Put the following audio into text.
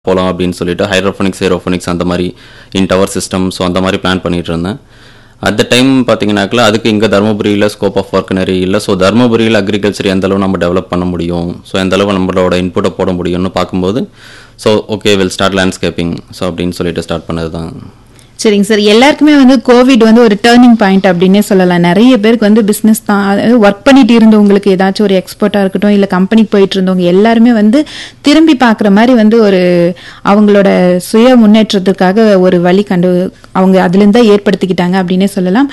போகலாம் அப்படின்னு சொல்லிட்டு ஹைட்ரோஃபோனிக்ஸ் ஏரோஃபோனிக்ஸ் அந்த மாதிரி இன் டவர் சிஸ்டம் ஸோ அந்த மாதிரி பிளான் பண்ணிட்டு இருந்தேன் அட் த டைம் பார்த்தீங்கன்னாக்கா அதுக்கு இங்கே தருமபுரியில் ஸ்கோப் ஆஃப் ஒர்க் நிறைய இல்லை ஸோ தருமபுரியில் அக்ரிகல்ச்சர் எந்த அளவு நம்ம டெவலப் பண்ண முடியும் ஸோ எந்த அளவு நம்மளோட இன்புட்டை போட முடியும்னு பார்க்கும்போது so okay will start landscaping so அப்படின்னு சொல்லிட்டு ஸ்டார்ட் பண்ணது தான் சரிங்க சார் எல்லாருக்குமே வந்து கோவிட் வந்து ஒரு டேர்னிங் பாயிண்ட் அப்படின்னே சொல்லலாம் நிறைய பேருக்கு வந்து பிசினஸ் தான் அதாவது ஒர்க் பண்ணிட்டு இருந்தவங்களுக்கு ஏதாச்சும் ஒரு எக்ஸ்போர்ட்டா இருக்கட்டும் இல்ல கம்பெனிக்கு போயிட்டு இருந்தவங்க எல்லாருமே வந்து திரும்பி பார்க்குற மாதிரி வந்து ஒரு அவங்களோட சுய முன்னேற்றத்துக்காக ஒரு வழி கண்டு அவங்க அதுல இருந்து தான் ஏற்படுத்திக்கிட்டாங்க அப்படின்னே சொல்லலாம்